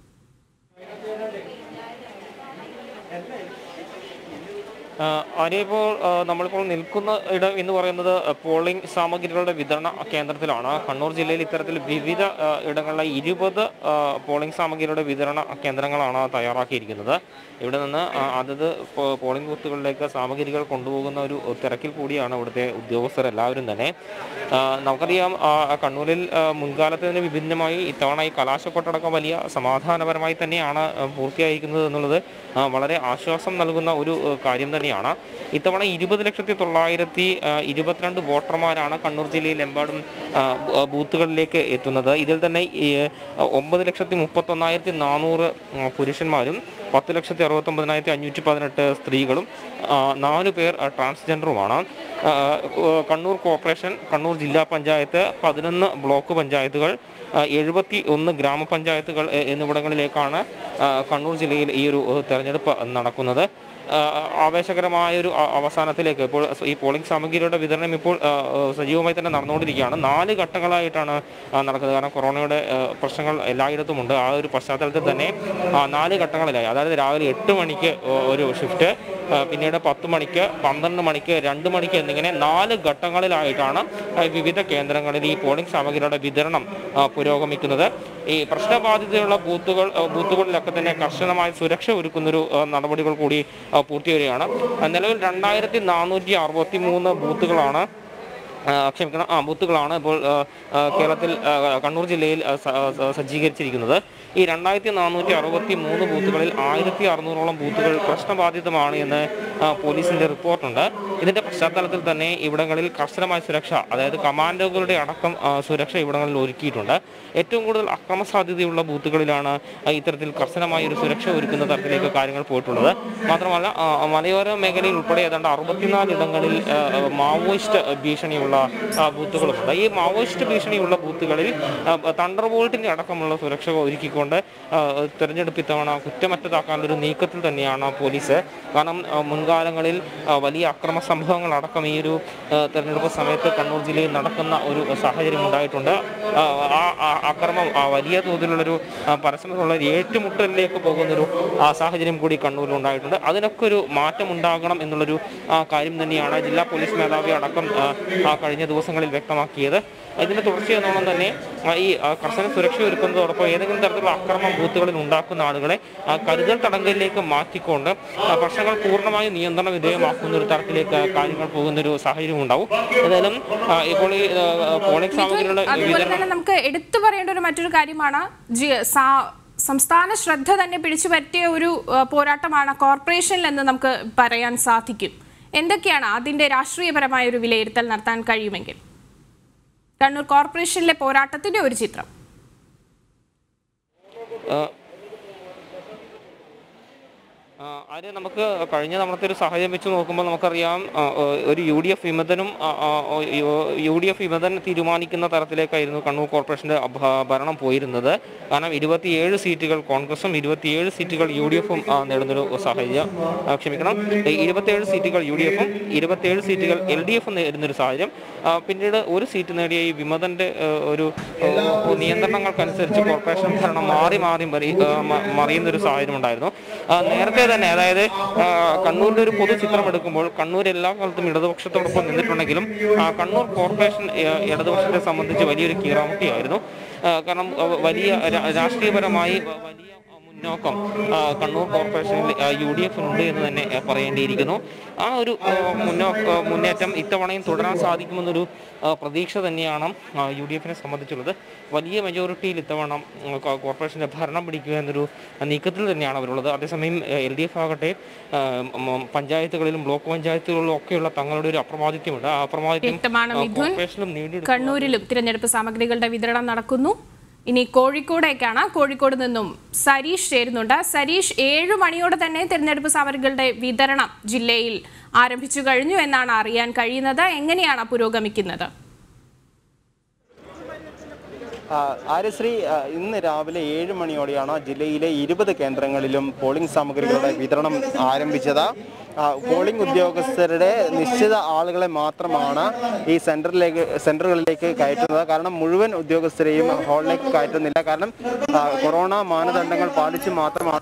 ആര്യപ്പോൾ നമ്മളിപ്പോൾ നിൽക്കുന്ന ഇടം എന്ന് പറയുന്നത് പോളിംഗ് സാമഗ്രികളുടെ വിതരണ കേന്ദ്രത്തിലാണ് കണ്ണൂർ ജില്ലയിൽ ഇത്തരത്തിൽ വിവിധ ആ, ഇടങ്ങളിലെ ഇരുപത് ആ, പോളിംഗ് സാമഗ്രികളുടെ വിതരണ കേന്ദ്രങ്ങളാണ് തയ്യാറാക്കിയിരിക്കുന്നത് ഇവിടെ നിന്ന് ആ, അതത് പോ- പോളിംഗ് ബൂത്തുകളിലേക്ക് സാമഗ്രികൾ കൊണ്ടുപോകുന്ന ഒരു തിരക്കിൽ കൂടിയാണ് ഇവിടുത്തെ ഉദ്യോഗസ്ഥർ എല്ലാവരും തന്നെ ആ, നമുക്കറിയാം ആ, കണ്ണൂരിൽ ആ, മുൻകാലത്തിന് വിഭിന്നമായി ഇത്തവണ ഈ കലാശക്കൊട്ടടക്കം വലിയ സമാധാനപരമായി തന്നെയാണ് ആ, പൂർത്തിയായിരിക്കുന്നത് എന്നുള്ളത് ആ, വളരെ ആശ്വാസം നൽകുന്ന ഒരു ആ, കാര്യം തന്നെയാണ് ഇത്തവണ ഇരുപത് ലക്ഷത്തി തൊള്ളായിരത്തി ആ, ഇരുപത്തിരണ്ട് വോട്ടർമാരാണ് കണ്ണൂർ ജില്ലയിലെമ്പാടും ആ, ബൂ- ആ, ബൂത്തുകളിലേക്ക് എത്തുന്നത് ഇതിൽ തന്നെ ഈ, ആ, ഒമ്പത് ലക്ഷത്തി മുപ്പത്തൊന്നായിരത്തി നാനൂറ് ആ, പുരുഷന്മാരും പത്ത് ലക്ഷത്തി അറുപത്തൊമ്പതിനായിരത്തി അഞ്ഞൂറ്റി പതിനെട്ട് സ്ത്രീകളും ആ, നാല് പേർ ആ, ട്രാൻസ്ജെൻഡറുമാണ് ആ, ആ, കണ്ണൂർ കോർപ്പറേഷൻ കണ്ണൂർ ജില്ലാ പഞ്ചായത്ത് പതിനൊന്ന് ബ്ലോക്ക് പഞ്ചായത്തുകൾ എഴുപത്തി ഒന്ന് ഗ്രാമപഞ്ചായത്തുകൾ എ- എന്നിവിടങ്ങളിലേക്കാണ് ആ, കണ്ണൂർ ജില്ലയിൽ ഈ ഒരു ഏഹ്, തെരഞ്ഞെടുപ്പ് നടക്കുന്നത് ആ, ആവേശകരമായ ഒരു അ- അവസാനത്തിലേക്ക് ഇപ്പോൾ ഈ പോളിംഗ് സാമഗ്രിയുടെ വിതരണം ഇപ്പോൾ ആ, ആ, സജീവമായി തന്നെ നടന്നുകൊണ്ടിരിക്കുകയാണ് നാല് ഘട്ടങ്ങളായിട്ടാണ് ആ, നടക്കുന്നത് കാരണം കൊറോണയുടെ ആ, പ്രശ്നങ്ങൾ എല്ലായിടത്തും ഉണ്ട് ആ ഒരു പശ്ചാത്തലത്തിൽ തന്നെ ആ, നാല് ഘട്ടങ്ങളിലായി അതായത് രാവിലെ എട്ട് മണിക്ക് ഒ- ഒരു ഷിഫ്റ്റ് ആ, പിന്നീട് പത്ത് മണിക്ക് പന്ത്രണ്ട് മണിക്ക് രണ്ട് മണിക്ക് എന്നിങ്ങനെ നാല് ഘട്ടങ്ങളിലായിട്ടാണ് ആ, വിവിധ കേന്ദ്രങ്ങളിൽ ഈ പോളിംഗ് സാമഗ്രിയുടെ വിതരണം ആ, പുരോഗമിക്കുന്നത് ഈ പ്രശ്നബാധിതയുള്ള ബൂത്തുകൾ ആ, ബൂത്തുകളിലൊക്കെ തന്നെ കർശനമായ സുരക്ഷ ഒരുക്കുന്നൊരു ആ, നടപടികൾ കൂടി ആ, പൂർത്തിവരികയാണ് ആ, നിലവിൽ രണ്ടായിരത്തി നാനൂറ്റി അറുപത്തി മൂന്ന് ബൂത്തുകളാണ് ആ, ക്ഷമിക്കണം ആ ബൂത്തുകളാണ് ഇപ്പോൾ ആ, ആ, കേരളത്തിൽ ആ, കണ്ണൂർ ജില്ലയിൽ ആ, സ- ആ, സജ്ജീകരിച്ചിരിക്കുന്നത് ഈ രണ്ടായിരത്തി നാനൂറ്റി അറുപത്തി മൂന്ന് ബൂത്തുകളിൽ ആയിരത്തി അറുന്നൂറോളം ബൂത്തുകൾ പ്രശ്നബാധിതമാണ് എന്ന് ആ, പോലീസിന്റെ റിപ്പോർട്ടുണ്ട് ഇതിന്റെ പശ്ചാത്തലത്തിൽ തന്നെ ഇവിടങ്ങളിൽ കർശനമായ സുരക്ഷ അതായത് കമാൻഡോകളുടെ അടക്കം ആ, സുരക്ഷ ഇവിടങ്ങളിൽ ഒരുക്കിയിട്ടുണ്ട് ഏറ്റവും കൂടുതൽ അക്രമ സാധ്യതയുള്ള ബൂത്തുകളിലാണ് ആ, ഇത്തരത്തിൽ കർശനമായ ഒരു സുരക്ഷ ഒരുക്കുന്ന തരത്തിലേക്ക് കാര്യങ്ങൾ പോയിട്ടുള്ളത് മാത്രമല്ല ആ, മലയോര മേഖലയിൽ ഉൾപ്പെടെ ഏതാണ്ട് അറുപത്തിനാല് ഇടങ്ങളിൽ ആ, മാവോയിസ്റ്റ് ഭീഷണിയുള്ള ആ, ബൂത്തുകളുമുണ്ട് ഈ മാവോയിസ്റ്റ് ഭീഷണിയുള്ള ബൂത്തുകളിൽ തണ്ടർ ബോൾട്ടിന്റെ അടക്കമുള്ള സുരക്ഷ ഒരുക്കിക്കൊണ്ട് ആ, തെരഞ്ഞെടുപ്പ് ഇത്തവണ കുറ്റമറ്റതാക്കാനുള്ള ഒരു നീക്കത്തിൽ തന്നെയാണ് പോലീസ് കാരണം ആ, മുൻകാലങ്ങളിൽ ആ, വലിയ അക്രമ സംഭവങ്ങൾ അടക്കം ഈ ഒരു ആ, തെരഞ്ഞെടുപ്പ് സമയത്ത് കണ്ണൂർ ജില്ലയിൽ നടക്കുന്ന ഒരു സാഹചര്യം ഉണ്ടായിട്ടുണ്ട് ആ, ആ ആ അക്രമം ആ, വലിയ തോതിലുള്ളൊരു ആ, പരസ്പരമുള്ള ഒരു ഏറ്റുമുട്ടലിലേക്ക് പോകുന്നൊരു ആ, സാഹചര്യം കൂടി കണ്ണൂരിൽ ഉണ്ടായിട്ടുണ്ട് അതിനൊക്കെ ഒരു മാറ്റം ഉണ്ടാകണം എന്നുള്ളൊരു ആ, കാര്യം തന്നെയാണ് ജില്ലാ പോലീസ് മേധാവി അടക്കം ആ, ആ, കഴിഞ്ഞ ദിവസങ്ങളിൽ വ്യക്തമാക്കിയത് ഇതിന്റെ തുടർച്ചയെന്നോണം തന്നെ ആ, ഈ ആ, കർശന സുരക്ഷ ഒരുക്കുന്നതോടൊപ്പം ഏതെങ്കിലും തരത്തിലുള്ള അക്രമം ബൂത്തുകളിൽ ഉണ്ടാക്കുന്ന ആളുകളെ ആ, കരുതൽ തടങ്കലിലേക്ക് മാറ്റിക്കൊണ്ട് ആ, പ്രശ്നങ്ങൾ പൂർണ്ണമായും നിയന്ത്രണ വിധേയമാക്കുന്ന ഒരു തരത്തിലേക്ക് കാര്യങ്ങൾ പോകുന്ന ഒരു സാഹചര്യം ഉണ്ടാവും ഏതായാലും ആ, ഇപ്പോൾ ഈ ആ, പോളിംഗ് സാമഗ്രികളുടെ അതുപോലെ വിതരണം തന്നെ നമുക്ക് എടുത്തു പറയേണ്ട ഒരു മറ്റൊരു കാര്യമാണ് ജി- സാ- സംസ്ഥാന ശ്രദ്ധ തന്നെ പിടിച്ചു പറ്റിയ ഒരു ആ, പോരാട്ടമാണ് കോർപ്പറേഷനിൽ എന്ന് നമുക്ക് പറയാൻ സാധിക്കും എന്തൊക്കെയാണ് അതിന്റെ രാഷ്ട്രീയപരമായ ഒരു വിലയിരുത്തൽ നടത്താൻ കഴിയുമെങ്കിൽ കണ്ണൂർ കോർപ്പറേഷനിലെ പോരാട്ടത്തിന്റെ ഒരു ചിത്രം ആ, ആ, ആര്യ നമുക്ക് കഴിഞ്ഞ തവണത്തെ ഒരു സാഹചര്യം വെച്ച് നോക്കുമ്പോൾ നമുക്കറിയാം ആ, ആ, ഒരു യു ഡി എഫ് വിമതനും ആ, ആ, ആ, യു ഡി എഫ് വിമതൻ തീരുമാനിക്കുന്ന തരത്തിലേക്കായിരുന്നു കണ്ണൂർ കോർപ്പറേഷന്റെ ഭ- ഭരണം പോയിരുന്നത് കാരണം ഇരുപത്തിയേഴ് സീറ്റുകൾ കോൺഗ്രസും ഇരുപത്തിയേഴ് സീറ്റുകൾ യു ഡി എഫും നേടുന്നൊരു സാഹചര്യം ആ, ക്ഷമിക്കണം ഏ, ഇരുപത്തിയേഴ് സീറ്റുകൾ യു ഡി എഫും ഇരുപത്തിയേഴ് സീറ്റുകൾ എൽ ഡി എഫും നേടുന്നൊരു സാഹചര്യം ആ, പിന്നീട് ഒരു സീറ്റ് നേടിയ ഈ വിമതന്റെ ഏ, ഒരു ഏ, നിയന്ത്രണങ്ങൾക്കനുസരിച്ച് കോർപ്പറേഷൻ ഭരണം മാറി മാറി മറി ആ, മ- മറിയുന്നൊരു സാഹചര്യം ഉണ്ടായിരുന്നു ആ, നേരത്തെ തന്നെ അതായത് ആ, കണ്ണൂരിന്റെ ഒരു പൊതു ചിത്രം എടുക്കുമ്പോൾ കണ്ണൂർ എല്ലാ കാലത്തും ഇടതുപക്ഷത്തോടൊപ്പം നിന്നിട്ടുണ്ടെങ്കിലും ആ, കണ്ണൂർ കോർപ്പറേഷൻ ആ, ഇടതുപക്ഷത്തെ സംബന്ധിച്ച് വലിയൊരു കീറാമുട്ടിയായിരുന്നു ആ, കാരണം ആ, വലിയ രാ- രാഷ്ട്രീയപരമായി വ- വലിയ മുന്നോക്കം ആ, കണ്ണൂർ കോർപ്പറേഷനിൽ യു ഡി എഫിനുണ്ട് എന്ന് തന്നെ ആ, പറയേണ്ടിയിരിക്കുന്നു ആ ഒരു ആ, മുന്നോ ആ, മുന്നേറ്റം ഇത്തവണയും തുടരാൻ സാധിക്കുമെന്നൊരു ആ, പ്രതീക്ഷ തന്നെയാണ് യു ഡി എഫിനെ സംബന്ധിച്ചുള്ളത് വലിയ മെജോറിറ്റിയിൽ ഇത്തവണ ഉം, കോ- കോർപ്പറേഷന്റെ ഭരണം പിടിക്കുക എന്നൊരു നീക്കത്തിൽ തന്നെയാണ് അവരുള്ളത് അതേസമയം എൽ ഡി എഫ് ആകട്ടെ ആ, ഉം, പഞ്ചായത്തുകളിലും ബ്ലോക്ക് പഞ്ചായത്തുകളിലും ഒക്കെയുള്ള തങ്ങളുടെ ഒരു അപ്രമാദിത്യമുണ്ട് ആ അപ്രമാദിത്യം വ്യക്തമാണ് ആ, മിഥുൻ. കോർപ്പറേഷനിലും നേടിയെടുക്കുക കണ്ണൂരിലും തിരഞ്ഞെടുപ്പ് സാമഗ്രികളുടെ വിതരണം നടക്കുന്നു ഇനി കോഴിക്കോടേക്കാണ് കോഴിക്കോട് നിന്നും സരീഷ് ചേരുന്നുണ്ട് സരീഷ് ഏഴു മണിയോടെ തന്നെ തിരഞ്ഞെടുപ്പ് സാമഗ്രികളുടെ വിതരണം ജില്ലയിൽ ആരംഭിച്ചു കഴിഞ്ഞു എന്നാണ് അറിയാൻ കഴിയുന്നത് എങ്ങനെയാണ് പുരോഗമിക്കുന്നത് ആ, ആര്യശ്രീ ആ, ഇന്ന് രാവിലെ ഏഴ് മണിയോടെയാണ് ജില്ലയിലെ ഇരുപത് കേന്ദ്രങ്ങളിലും പോളിംഗ് സാമഗ്രികളുടെ വിതരണം ആരംഭിച്ചത് ആ, പോളിംഗ് ഉദ്യോഗസ്ഥരുടെ നിശ്ചിത ആളുകളെ മാത്രമാണ് ഈ സെന്ററിലേക്ക് സെന്ററുകളിലേക്ക് കയറ്റുന്നത് കാരണം മുഴുവൻ ഉദ്യോഗസ്ഥരെയും ഹാളിലേക്ക് കയറ്റുന്നില്ല കാരണം ആ, കൊറോണ മാനദണ്ഡങ്ങൾ പാലിച്ച് മാത്രമാണ്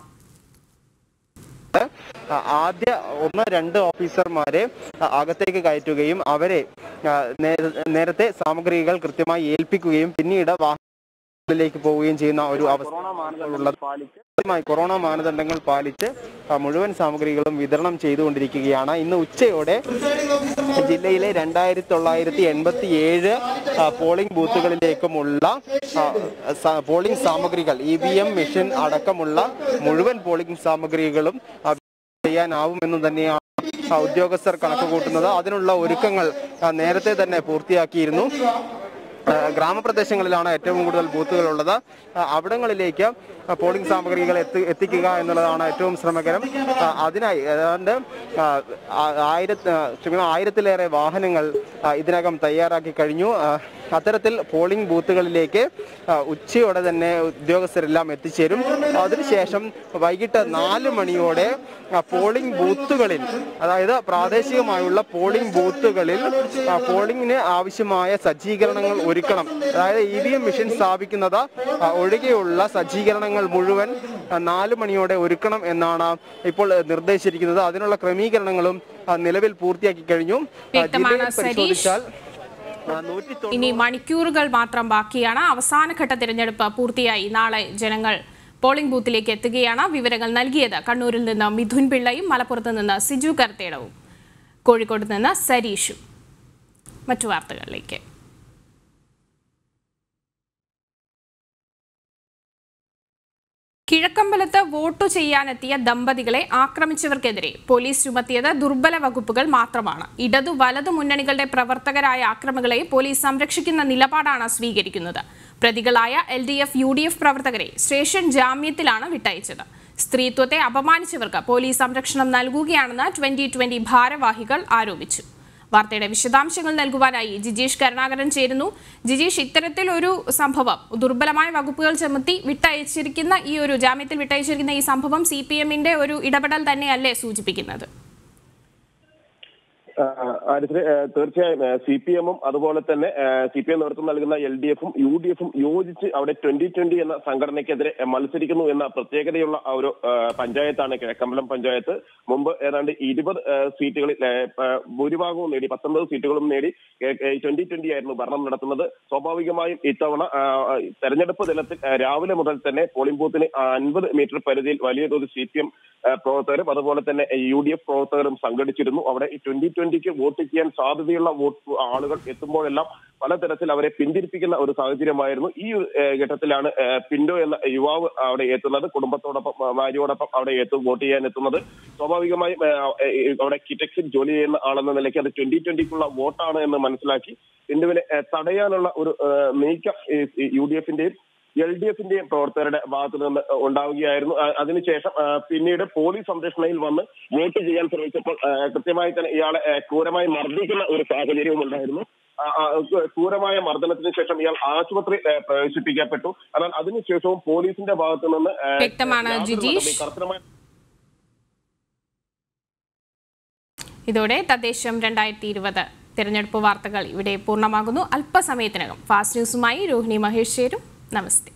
ആ, ആദ്യ ഒന്ന് രണ്ട് ഓഫീസർമാരെ ആ, അകത്തേക്ക് കയറ്റുകയും അവരെ ആ, നേ- നേരത്തെ സാമഗ്രികൾ കൃത്യമായി ഏൽപ്പിക്കുകയും പിന്നീട് വാഹനങ്ങളിലേക്ക് പോവുകയും ചെയ്യുന്ന ഒരു അവസ്ഥ കൃത്യമായി കൊറോണ മാനദണ്ഡങ്ങൾ പാലിച്ച് ആ, മുഴുവൻ സാമഗ്രികളും വിതരണം ചെയ്തുകൊണ്ടിരിക്കുകയാണ് ഇന്ന് ഉച്ചയോടെ ജില്ലയിലെ രണ്ടായിരത്തി തൊള്ളായിരത്തി എൺപത്തി ഏഴ് പോളിംഗ് ബൂത്തുകളിലേക്കുമുള്ള ആ, സ- പോളിംഗ് സാമഗ്രികൾ ഇ വി എം മെഷീൻ അടക്കമുള്ള മുഴുവൻ പോളിംഗ് സാമഗ്രികളും ആ, ചെയ്യാനാവുമെന്ന് തന്നെയാണ് ആ, ഉദ്യോഗസ്ഥർ കണക്ക് കൂട്ടുന്നത് അതിനുള്ള ഒരുക്കങ്ങൾ ആ, നേരത്തെ തന്നെ പൂർത്തിയാക്കിയിരുന്നു ആ, ഗ്രാമപ്രദേശങ്ങളിലാണ് ഏറ്റവും കൂടുതൽ ബൂത്തുകൾ ഉള്ളത് ആ, അവിടങ്ങളിലേക്ക് ആ, പോളിംഗ് സാമഗ്രികൾ എത്തി എത്തിക്കുക എന്നുള്ളതാണ് ഏറ്റവും ശ്രമകരം ആ, അതിനായി ഏതാണ്ട് ആ, ആ- ആയിരത്തി ആ, ക്ഷമിക്കണം, ആയിരത്തിലേറെ വാഹനങ്ങൾ ആ, ഇതിനകം തയ്യാറാക്കി കഴിഞ്ഞു ആ, അത്തരത്തിൽ പോളിംഗ് ബൂത്തുകളിലേക്ക് ആ, ഉച്ചയോടെ തന്നെ ഉദ്യോഗസ്ഥരെല്ലാം എത്തിച്ചേരും അതിനുശേഷം വൈകിട്ട് നാല് മണിയോടെ ആ, പോളിംഗ് ബൂത്തുകളിൽ അതായത് പ്രാദേശികമായുള്ള പോളിംഗ് ബൂത്തുകളിൽ ആ, പോളിംഗിന് ആവശ്യമായ സജ്ജീകരണങ്ങൾ ഒരുക്കണം അതായത് ഇ വി എം മെഷീൻ സ്ഥാപിക്കുന്നത് ആ, ഒഴികെയുള്ള സജ്ജീകരണങ്ങൾ മുഴുവൻ ആ, നാല് മണിയോടെ ഒരുക്കണം എന്നാണ് ഇപ്പോൾ നിർദ്ദേശിച്ചിരിക്കുന്നത് അതിനുള്ള ക്രമീകരണങ്ങളും ആ, നിലവിൽ പൂർത്തിയാക്കി കഴിഞ്ഞു ആ, വ്യക്തമാണ്, ജില്ലയിൽ സരീഷ്. പരിശോധിച്ചാൽ ആ, നൂറ്റി ഇനി മണിക്കൂറുകൾ മാത്രം ബാക്കിയാണ് അവസാനഘട്ട തിരഞ്ഞെടുപ്പ് പൂർത്തിയായി നാളെ ജനങ്ങൾ പോളിംഗ് ബൂത്തിലേക്ക് എത്തുകയാണ് വിവരങ്ങൾ നൽകിയത് കണ്ണൂരിൽ നിന്ന് മിഥുൻ പിള്ളയും മലപ്പുറത്ത് നിന്ന് സിജു കർത്തേടവും കോഴിക്കോട് നിന്ന് സരീഷും മറ്റു വാർത്തകളിലേക്ക് കിഴക്കമ്പലത്ത് വോട്ടു ചെയ്യാനെത്തിയ ദമ്പതികളെ ആക്രമിച്ചവർക്കെതിരെ പോലീസ് ചുമത്തിയത് ദുർബല വകുപ്പുകൾ മാത്രമാണ് ഇടതു വലതു മുന്നണികളുടെ പ്രവർത്തകരായ ആക്രമികളെ പോലീസ് സംരക്ഷിക്കുന്ന നിലപാടാണ് സ്വീകരിക്കുന്നത് പ്രതികളായ L D F U D F പ്രവർത്തകരെ സ്റ്റേഷൻ ജാമ്യത്തിലാണ് വിട്ടയച്ചത് സ്ത്രീത്വത്തെ അപമാനിച്ചവർക്ക് പോലീസ് സംരക്ഷണം നൽകുകയാണെന്ന് ട്വന്റി ട്വന്റി ഭാരവാഹികൾ ആരോപിച്ചു വാർത്തയുടെ വിശദാംശങ്ങൾ നൽകുവാനായി ജിജീഷ് കരുണാകരൻ ചേരുന്നു ജിജീഷ് ഇത്തരത്തിൽ ഒരു സംഭവം ദുർബലമായ വകുപ്പുകൾ ചുമത്തി വിട്ടയച്ചിരിക്കുന്ന ഈ ഒരു ജാമ്യത്തിൽ വിട്ടയച്ചിരിക്കുന്ന ഈ സംഭവം സി പി എമ്മിന്റെ ഒരു ഇടപെടൽ തന്നെയല്ലേ സൂചിപ്പിക്കുന്നത് ആരിഫിന് തീർച്ചയായും സി പി എമ്മും അതുപോലെ തന്നെ സി പി എം നേതൃത്വം നൽകുന്ന എൽ ഡി എഫും യു ഡി എഫും യോജിച്ച് അവിടെ ട്വന്റി ട്വന്റി എന്ന സംഘടനയ്ക്കെതിരെ ഏഹ്, മത്സരിക്കുന്നു എന്ന പ്രത്യേകതയുള്ള ആ ഒരു ഏഹ്, പഞ്ചായത്താണ് കിഴക്കമ്പലം പഞ്ചായത്ത് മുമ്പ് ഏതാണ്ട് ഇരുപത് ഏഹ്, സീറ്റുകളിൽ ഏഹ്, ഏഹ്, ഭൂരിഭാഗവും നേടി പത്തൊമ്പത് സീറ്റുകളും നേടി ട്വന്റി ട്വന്റി ആയിരുന്നു ഭരണം നടത്തുന്നത് സ്വാഭാവികമായും ഇത്തവണ ആ, തെരഞ്ഞെടുപ്പ് ദിനത്തിൽ ഏഹ്, രാവിലെ മുതൽ തന്നെ പോളിംഗ് ബൂത്തിന് അൻപത് മീറ്റർ പരിധിയിൽ വലിയ തോതിൽ സി പി എം പ്രവർത്തകരും അതുപോലെ തന്നെ യു ഡി എഫ് പ്രവർത്തകരും സംഘടിച്ചിരുന്നു അവിടെ ഈ ട്വന്റി ട്വന്റിക്ക് വോട്ട് ചെയ്യാൻ സാധ്യതയുള്ള വോട്ട് ആളുകൾ എത്തുമ്പോഴെല്ലാം പലതരത്തിൽ അവരെ പിന്തിരിപ്പിക്കുന്ന ഒരു സാഹചര്യമായിരുന്നു ഈ ഒരു, ഏഹ്, ഘട്ടത്തിലാണ് ഏഹ്, പിന്റോ എന്ന യുവാവ് അവിടെ എത്തുന്നത് കുടുംബത്തോടൊപ്പം ആ, ഭാര്യയോടൊപ്പം അവിടെ എത്തും വോട്ട് ചെയ്യാൻ എത്തുന്നത് സ്വാഭാവികമായും ഏഹ്, ഏഹ്, അവിടെ കിറ്റക്സിൽ ജോലി ചെയ്യുന്ന ആളെന്ന നിലയ്ക്ക് അത് ട്വന്റി ട്വന്റിക്കുള്ള വോട്ടാണ് എന്ന് മനസ്സിലാക്കി പിന്റുവിനെ ഏഹ്, തടയാനുള്ള ഒരു ഏഹ്, നീക്കം യു ഡി എഫിന്റെയും എൽ ഡി എഫിന്റെയും പ്രവർത്തകരുടെ ഭാഗത്തു നിന്ന് ഉണ്ടാവുകയായിരുന്നു ആ, അതിനുശേഷം ആ, പിന്നീട് പോലീസ് സംരക്ഷണയിൽ വന്ന് വോട്ട് ചെയ്യാൻ ശ്രമിച്ചപ്പോൾ ആ, കൃത്യമായി തന്നെ ഇയാളെ ആ, ക്രൂരമായി മർദ്ദിക്കുന്ന ഒരു സാഹചര്യവും ഉണ്ടായിരുന്നു ആ, ആ, ക്രൂരമായ മർദ്ദനത്തിന് ശേഷം ഇയാൾ ആശുപത്രി ആ, പ്രവേശിപ്പിക്കപ്പെട്ടു എന്നാൽ അതിനുശേഷവും പോലീസിന്റെ ഭാഗത്തു നിന്ന് ആ, വ്യക്തമാണ് യാതൊരു ജിജീഷ്. നടപടിയും കർശനമായ ഇതോടെ തദ്ദേശം രണ്ടായിരത്തി ഇരുപത് തിരഞ്ഞെടുപ്പ് വാർത്തകൾ ഇവിടെ പൂർണ്ണമാകുന്നു അല്പസമയത്തിനകം ഫാസ്റ്റ് ന്യൂസുമായി രോഹിണി മഹേഷ് ചേരും നമസ്തേ